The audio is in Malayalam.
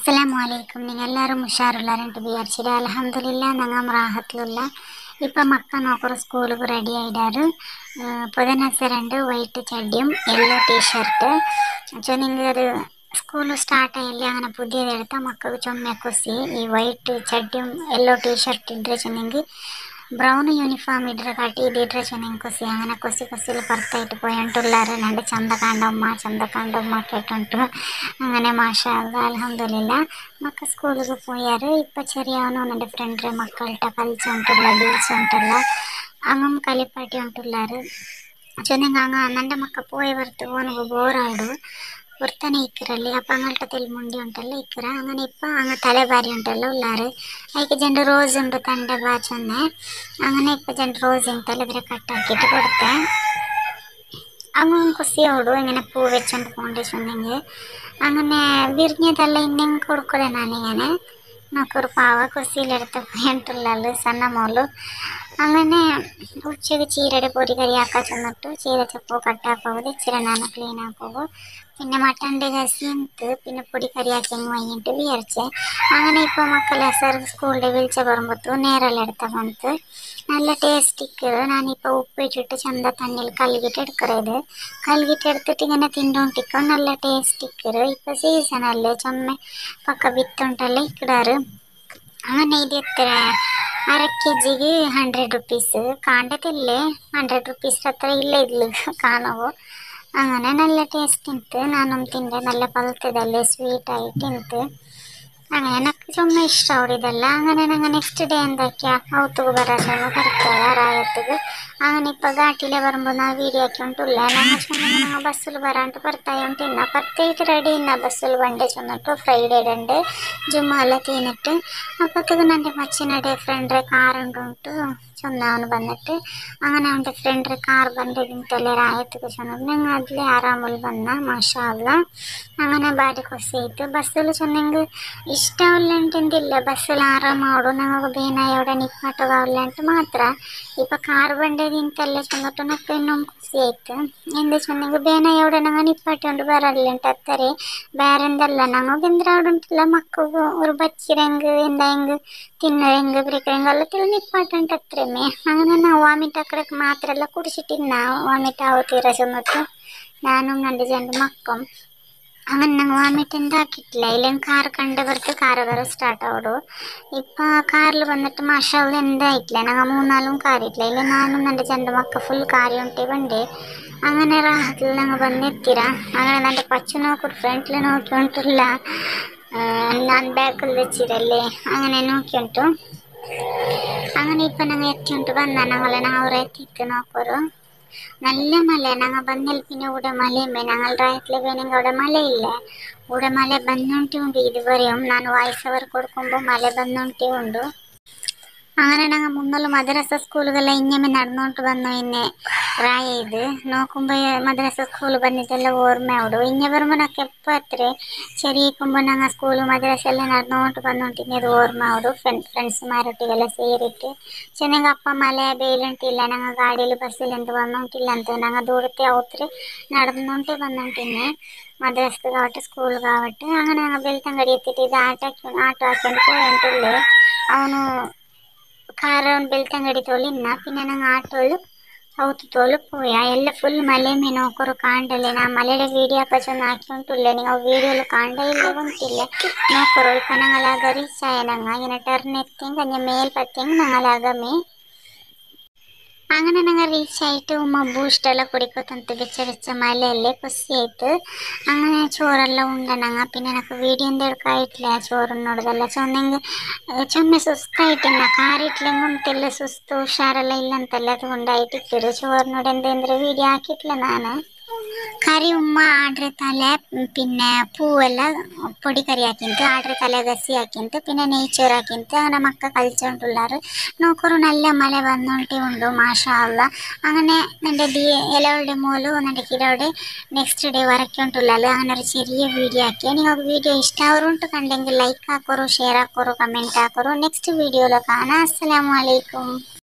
അസ്സലാമു അലൈക്കും നിങ്ങൾ എല്ലാവരും ഉഷാറുള്ളാರಂಟು ವಿಚಾರಿಸಿರಿ ಅಲ್ಹಮ್ದುಲಿಲ್ಲ ನಂಗೆ ರಾಹತ್ಲುಲ್ಲ ഇപ്പം മക്ക നോക്കറ സ്കൂളിൽ റെഡി ആയിടാറ് പുതന രണ്ട് വൈറ്റ് ചಡ್ಡಿയും യെല്ലോ ടീഷർട്ട് ചൊന്നിങ്ങ ഒരു സ്കൂൾ സ്റ്റാർട്ട് ആയില്ലേ അങ്ങനെ പുതിയതെടുത്ത മക്കൾക്ക് ചുമ കുಸಿ ഈ ವೈಟ್ ಚಡ್ಡಿയും യെല്ലോ ടീഷർട്ട് ഇದ್ರೆ ചെന്നെങ്കിൽ ബ്രൗൺ യൂണിഫോം ഇಡ್ರೆ ಕಾಟಿ ಇದಿಟ್ರೆ ಚೆನ್ನಾಗಿ ಕುಸಿ അങ്ങനെ ಕುಸಿ ಕುಸಿಲಿ ಬರ್ತಾಯಿಟ್ಟು പോയിട്ടുള്ളാറ് രണ്ട് ചന്ത കാണ്ടമ്മ ചന്ത കാണ്ടമ്മ കേട്ടുಂಟು അങ്ങനെ മാഷാ അല്ലാ അൽഹംദുലില്ല മക്ക സ്കൂളിൽ പോയാറ് ഇപ്പം ചെറിയവನು എൻ്റെ ಫ್ರೆಂಡ್ ಮಕ್ಕಳ್ಟ ಕಲಿಸಿ ಉಂಟಲ್ಲ ಬೀಳ್ಸಿ ಉಂಟಲ್ಲ അങ്ങും കലിപ്പാട്ടി ഉണ്ടുള്ളാറ് ചൊന്നെങ്കിൽ അങ്ങ് എൻ്റെ മക്ക പോയി വറുത്ത് ഓനക്ക് ബോറായിಡು വൃത്തനെ ഇക്കರಲ್ಲಿ അപ്പം അങ്ങോട്ട് തെൽമുണ്ടി ഉണ്ടല്ലോ ഇക്കറ അങ്ങനെ ഇപ്പം അങ്ങ് തലഭാരി ഉണ്ടല്ലോ ഉള്ളാറ് അതിക്ക് ജണ്ട് റോസ് ഉണ്ട് തൻ്റെ ബാച്ചൊന്നെ അങ്ങനെ ഇപ്പം ജണ്ട് റോസ് ഉണ്ടല്ലോ ഇവരെ കട്ടാക്കിയിട്ട് കൊടുത്തേ അങ്ങ് കുസിയോടു ഇങ്ങനെ പൂ വെച്ചോണ്ട് പോകേണ്ടി ചെന്നെങ്കിൽ അങ്ങനെ വിരിഞ്ഞതെല്ലാം ഇന്നെങ്കിൽ കൊടുക്കൂലേ ഞാനിങ്ങനെ നോക്കൊരു പാവ കുസിയിലെടുത്ത് പോയിട്ടുള്ളൂ സണ്ണ മോള് അങ്ങനെ ഉച്ചയ്ക്ക് ചീരയുടെ പൊരി കറി ആക്കാൻ ചെന്നിട്ട് ചീര ചപ്പോ കട്ടാക്കുമ്പോൾ ഇച്ചിരി ನಾನು ക്ലീൻ ആക്കുമ്പോൾ പിന്നെ മട്ടൻ്റെ കസിന്ത് പിന്നെ പൊടി കറിയാക്കി അങ്ങ് വൈകിട്ട് വിചാരിച്ചേ അങ്ങനെ ഇപ്പോൾ മക്കളെ സർ സ്കൂളിൽ വിളിച്ച പറയുമ്പോൾ നേരെല്ലാം എടുത്ത ಬಂತು നല്ല ടേസ്റ്റിക്ക് ഞാനിപ്പോൾ ഉപ്പിട്ടിട്ട് ചന്ത തണ്ണിൽ കഴുകിയിട്ട് എടുക്കറത് കഴുകിയിട്ട് എടുത്തിട്ട് ഇങ്ങനെ തിന്നോണ്ടിരിക്കും നല്ല ടേസ്റ്റിക്കറ് ഇപ്പോൾ സീസൺ അല്ലേ ചുമ പക്ക വിത്തുണ്ടല്ലോ ഇക്കിടാറ് അങ്ങനെ ഇത് എത്ര അര ಕೆ ಜಿಗೆ ಹಂಡ್ರೆಡ್ ರುಪೀಸ್ ಕಾಂಡದಿಲ್ಲೇ ಹಂಡ್ರೆಡ್ ರುಪೀಸ್ ಹತ್ರ ಇಲ್ಲೇ ಇದ್ಲು ಕಾಣವು അങ്ങനെ നല്ല ടേസ്റ്റ് ഉണ്ട് നാനും തിൻ്റെ നല്ല പഴുത്തതല്ലേ സ്വീറ്റ് ആയിട്ട് ഉണ്ട് അങ്ങനെ എനിക്ക് ചുമ്മാ ഇഷ്ടമാണ് ഇതെല്ലാം അങ്ങനെ ഞങ്ങൾ നെക്സ്റ്റ് ഡേ എന്താക്കിയ ഔത്തുക്ക് ബറാസൊന്ന് കറക്റ്റായ റായത്തുക്ക് അങ്ങനെ ഇപ്പോൾ ಘಾಟಿಲೆ വരുമ്പോൾ ನಾವು വീഡിയോ ಹಾಕಿಂಟುಲ್ಲ ഞങ്ങൾ ചുമ്മാ ഞങ്ങൾ ബസ്സിൽ വരാണ്ട് പുറത്തായോണ്ട് ഇന്ന പുറത്തേക്ക് റെഡി ഇന്ന ബസ്സിൽ വണ്ടി ചെന്നിട്ട് ഫ്രൈഡേ രണ്ട് ജുമ്മ ಎಲ್ಲ ತಿನ್ನಿಟ್ಟು ಅಪ್ಪತ್ತಿಗೆ ನನ್ನ ಮಚ್ಚಿನಡೆ ಫ್ರೆಂಡ್ರೆ ಕಾರ್ ಉಂಟು ചൊന്ന അവന് വന്നിട്ട് അങ്ങനെ അവൻ്റെ ഫ്രണ്ട് കാർ ಬಂದಿದ್ದಂತೆಲ್ಲ ರಾಯತ್ಗೆ ചെന്നത് ഞങ്ങൾ അതിലെ ആറാമൂൽ വന്ന മാഷാല്ല അങ്ങനെ ഭാര്യ കൊസേറ്റ് ബസ്സിൽ ചെന്നെങ്കിൽ ഇഷ്ടമില്ലാണ്ടില്ല ബസ്സിൽ ആറാമാവോಡು ഞങ്ങൾക്ക് ಬೇನಾಯೋടെ ನಿಪ್ಪಾಟ ಕಾವಲ್ಲಂಟು ಮಾತ್ರ ಇಪ್ಪ ಕಾರ್ ಬಂಡದಿಂತೆಲ್ಲ ചെന്നിട്ട് നമുക്ക് ಇನ್ನೊಂದು ಖುಷಿ ಆಯ್ತು എന്ത് ചെന്നെങ്കിൽ ಬೇನಾಯೋടെ ഞങ്ങൾ നിപ്പാട്ടോണ്ട് ಬರಲ್ಲಂಟ ಅತ್ತರೆ ಬೇರೆಂದಲ್ಲ ഞങ്ങൾ ಬೆಂದ್ರೆ അവിടെ ಉಂಟಿಲ್ಲ ಮಕ್ಕಳು ഒരു ಬಚ್ಚಿರಂಗ್ ಎಂದಂಗ್ ತಿನ್ನರಂಗ್ ಬ್ರಿಕರಂಗ್ ಎಲ್ಲ ತಿಳಿ ನಿಪ್ಪಾಟಂಟ ಅತ್ರಮೇ അങ്ങനെ ನಾವು ವಾಮಿಟ್ ಅಕ್ಕಡಕ್ಕೆ ಮಾತ್ರ ಎಲ್ಲ ಕುಡಿಸಿಟ್ಟಿನ ವಾಮಿಟ್ ಆവുತ್ತೀರ ചെന്നിട്ട് ഞാനും രണ്ട് രണ്ട് മക്കളും അങ്ങനെ ഞങ്ങൾ വാമിറ്റ് ഉണ്ടാക്കിയിട്ടില്ല ഇല്ലെങ്കിൽ കാർ കണ്ടവർക്ക് കാർ വരെ സ്റ്റാർട്ട് ആവുള്ളൂ ഇപ്പം കാറിൽ വന്നിട്ട് മാഷാവ് എന്തായിട്ടില്ല ഞങ്ങൾ മൂന്നാലും കാറിയിട്ടില്ല ഇല്ല ഞാനും എൻ്റെ രണ്ട് മക്ക ഫുൾ കാര്യം ഉണ്ടേ വണ്ടി അങ്ങനെ റാഹത്തിൽ ഞങ്ങൾ വന്നെത്തിര അങ്ങനെ എൻ്റെ പച്ച നോക്കൊരു ഫ്രണ്ടിൽ നോക്കിയോണ്ടില്ല ನಾನು ಬ್ಯಾಕಲ್ಲಿ വെച്ചിരല്ലേ അങ്ങനെ നോക്കിയിട്ടു അങ്ങനെ ഇപ്പം ഞങ്ങൾ എത്തിയിട്ട് വന്ന ഞങ്ങൾ ഞങ്ങൾ എത്തിയിട്ട് നോക്കൊരു നല്ല മല ഞങ്ങൾ ಬಂದಲ್ಲಿ പിന്നെ ഇവിടെ മലയുമേ ഞങ്ങൾ റൈറ്റിൽ വേണമെങ്കിൽ അവിടെ മലയില്ലേ ഇവിടെ മല ಬಂದುಂಟೇ ഉണ്ട് ഇതുവരെയും ನಾನು ವಾಯ್ಸ್ ಓವರ್ കൊടുക്കുമ്പോൾ മല ಬಂದುಂಟೇ ഉണ്ട് അങ്ങനെ ഞങ്ങൾ മുന്നോട്ട് മദ്രസ സ്കൂളുകളെല്ലാം ഇങ്ങനെ നടന്നുകൊണ്ട് വന്നു ഇന്നെ റായ ഇത് നോക്കുമ്പോൾ മദ്രസ സ്കൂൾ ಬಂದಿದ್ದೆಲ್ಲ ഓർമ്മ ആവിടും ഇങ്ങനെ വരുമ്പോൾ നമുക്ക് എപ്പോൾ അത്ര ചെറിയിക്കുമ്പോൾ ഞങ്ങൾ സ്കൂൾ മദ്രസ എല്ലാം നടന്നുകൊണ്ട് വന്നുകൊണ്ടിരുന്നത് ഓർമ്മ ആവിടും ഫ്രണ്ട് ഫ്രണ്ട്സുമാരൊಟ್ಟಿಗೆಲ್ಲ ಸೇರಿಟ್ಟು ಚೆನ್ನಾಗಿ ಅಪ್ಪ ಮಳೆ ಬೇಲುಂಟಿಲ್ಲ ഞങ്ങൾ ಗಾಡಿಯಲ್ಲಿ ಬಸ್ಸಲ್ಲಿ എന്ത് വന്നോണ്ടില്ല ಅಂತ ഞങ്ങൾ ദൂരത്തെ ഔത്രി നടന്നുകൊണ്ടേ വന്നോണ്ടിന്നെ മദ്രസക്ക് കാവട്ടെ സ്കൂൾ കാവട്ടെ അങ്ങനെ ഞങ്ങൾ ಬೆಳ್ತಂಗಡಿ ಎತ್ತಿಟ್ಟು ಇದು ಆಟ ಆಟೋ ಹಾಕೊಂಡು പോയിട്ടുള്ളേ ಅವನು ಕಾರವನ್ ಬೆಳ್ತಂಗಡಿ ತೋಲಿನ್ನ പിന്നെ ഞങ്ങൾ ആട്ടോയിൽ ഔത്ത് തോല് പോയാ എല്ലാം ഫുൾ മലയമേ നോക്കൊരു കാണ്ടല്ലേ നാ മലയുടെ വീഡിയോ ഒക്കെ ചെന്ന് ആക്കിക്കൊണ്ടില്ലേ നിങ്ങൾ വീഡിയോയിൽ കാണ്ടയില്ല കൊണ്ടില്ല നോക്കൊരു ഇപ്പം ഞങ്ങളാകെ റീച്ചായ ഞങ്ങൾ ഇങ്ങനെ ടെർൺ എത്തിയെങ്കിൽ കഞ്ഞ മേൽ പറ്റിയെങ്കിൽ ഞങ്ങളാകമേ അങ്ങനെ ഞങ്ങൾ റീച്ചായിട്ട് ഉമ്മ ബൂസ്റ്റെല്ലാം കുടിക്കൊത്തಂತ വെച്ച വെച്ച മലയല്ലേ കുസിയായിട്ട് അങ്ങനെ ചോറെല്ലാം ഉണ്ട ഞങ്ങൾ പിന്നെ എനിക്ക് വീഡിയോ എന്ത് എടുക്കായിട്ടില്ല ചോറിനോടതെല്ല ചൊന്നെങ്കിൽ ചൊമ്മ സുസ്തായിട്ടില്ല കാറിട്ടില്ലെങ്കിൽ തെല്ല സുസ്ತು ಹುಷಾರೆಲ್ಲ ಇಲ್ಲ ಅಂತಲ್ಲ അതുകൊണ്ടായിട്ട് ഇക്കരു ചോറിനോട് എന്തെങ്കിലും വീഡിയോ ആക്കിയിട്ടില്ല ನಾನು കറി ഉമ്മ ആಡ್ರೆ തಲೆ പിന്നെ പൂവെല്ലാം പൊടി കറി ಹಾಕಿಂತು ಆಡ್ರೆ ತಲೆ ಗಸಿ ಹಾಕಿಂತು പിന്നെ നെയ്ച്ചോറ് ಹಾಕಿಂತು അങ്ങനെ മക്ക കളിച്ചോണ്ടുള്ളാറ് നോക്കൊരു നല്ല മല വന്നോണ്ടേ ഉണ്ടു മാഷാ അല്ല അങ്ങനെ എൻ്റെ ഡി ഇലവളുടെ മോള് എൻ്റെ കിലോടെ നെക്സ്റ്റ് ഡേ വരയ്ക്കൊണ്ടുള്ളാല് അങ്ങനെ ഒരു ചെറിയ വീഡിയോ ആക്കി നിങ്ങൾക്ക് വീഡിയോ ഇഷ്ടമാവറുണ്ട് കണ്ടെങ്കിൽ ലൈക്ക് ആക്കോറു ഷെയർ ആക്കോറു കമൻറ്റ് ആക്കോറു നെക്സ്റ്റ് വീഡിയോയിൽ കാണാം അസ്സലാമു അലൈക്കും